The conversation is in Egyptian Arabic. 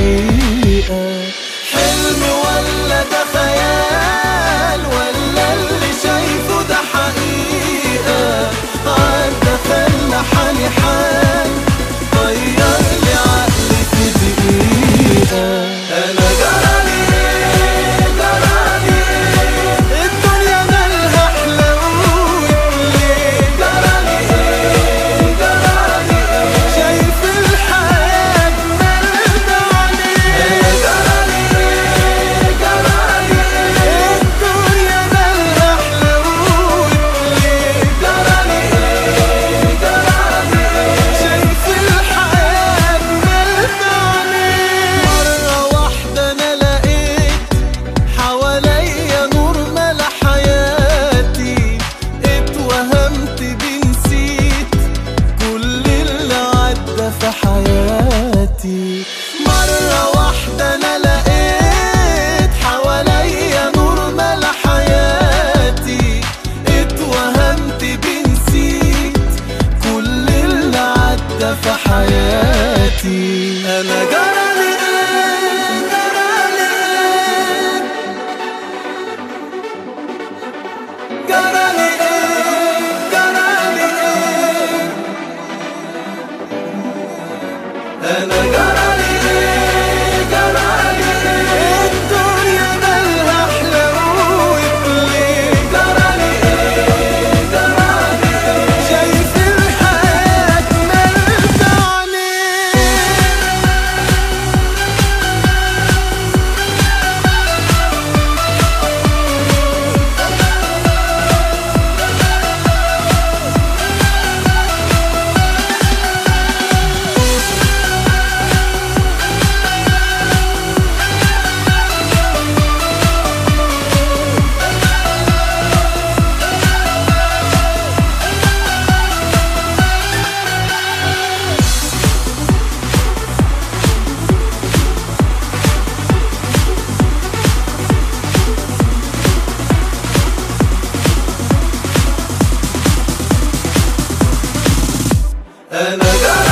دقيقة حلم ولا ده خيال ولا اللي شايفه ده حقيقة عدى خلى حالي حال غير لي عقلي في دقيقة أنا جرالي إيه جرالي إيه الدنيا مالها حلوت ليه جرالي إيه جرالي إيه شايف الحياة ملت عليه أنا جرالي إيه جرالي إيه الدنيا مالها حلوت ليه جرالي إيه جرالي إيه شايف الحياة ملت عليه مرة واحدة أنا لقيت حواليا نور ملا حياتي اتوهمت بيه نسيت كل اللي عدى في حياتي مرة واحدة أنا لقيت حواليا نور ملا حياتي اتوهمت بيه نسيت كل اللي عدى في حياتي أنا جرالي إيه جرالي إيه جرالي ايه جرالي ايه انا جرالي ايه جرالي ايه الدنيا مالها حلوت ليه جرالي ايه جرالي ايه شايف الحياة ملت عليه انا جرالي